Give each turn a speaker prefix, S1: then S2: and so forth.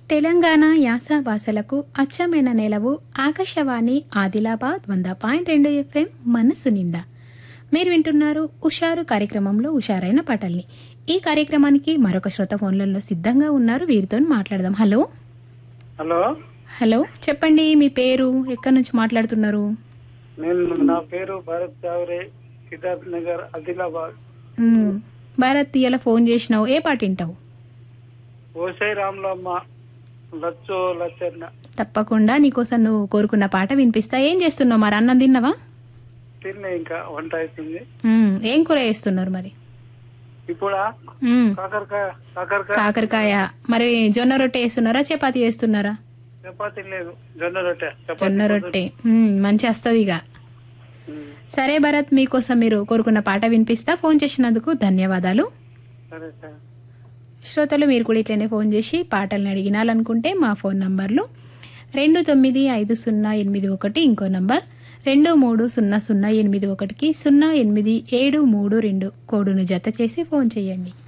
S1: తెలంగాణ యాస భాషలకు అచ్చమైన నెలవు ఆకాశవాణి ఆదిలాబాద్ వంద పాయింట్ రెండు ఎఫ్ఎం మనసు నిండా మీరు వింటున్నారు ఉషారు కార్యక్రమంలో ఉషారైన పాటల్ని ఈ కార్యక్రమానికి మరొక శ్రోత ఫోన్లలో సిద్ధంగా ఉన్నారు వీరితో మాట్లాడదాం హలో
S2: హలో
S1: హలో చెప్పండి మీ పేరు ఎక్కడి నుంచి మాట్లాడుతున్నారు
S2: నేను నా పేరు భరత్ చావరే సిద్ధార్థ్ నగర్ ఆదిలాబాద్
S1: మ్, భారత్ ఇలా ఫోన్ చేసినావు ఏ పాట వింటావు
S2: ఓసై రాములమ్మ లచ్చో లచ్చన్న
S1: తప్పకుండా నీకోసం నువ్వు కోరుకున్న పాట వినిపిస్తా ఏం చేస్తున్నావు మరి అన్నం తిన్నావా
S2: తిన్నే ఇంకా వంట అవుతుంది
S1: మ్, ఏం కూర చేస్తున్నారు మరి
S2: ఇప్పుడా
S1: మ్,
S2: కాకరకాయ కాకరకాయ
S1: కాకరకాయ మరి జొన్న రొట్టె వేస్తున్నారా చపాతి వేస్తున్నారా
S2: చపాతీ లేదు జొన్న రొట్టె చపాతీ
S1: జొన్న రొట్టె మ్, మంచి వస్తుంది ఇక
S2: ఉమ్,
S1: సరే భరత్ మీకోసం మీరు కోరుకున్న పాట వినిపిస్తా ఫోన్ చేసినందుకు ధన్యవాదాలు
S2: సరే సార్
S1: శ్రోతలు మీరు కూడా ఇట్లనే ఫోన్ చేసి పాటలను అడిగినాలనుకుంటే మా ఫోన్ నంబర్లు రెండు తొమ్మిది ఐదు సున్నా ఎనిమిది ఒకటి ఇంకో నంబర్ రెండు మూడు సున్నా సున్నా ఎనిమిది ఒకటికి సున్నా ఎనిమిది ఏడు మూడు రెండు కోడును జత చేసి ఫోన్ చేయండి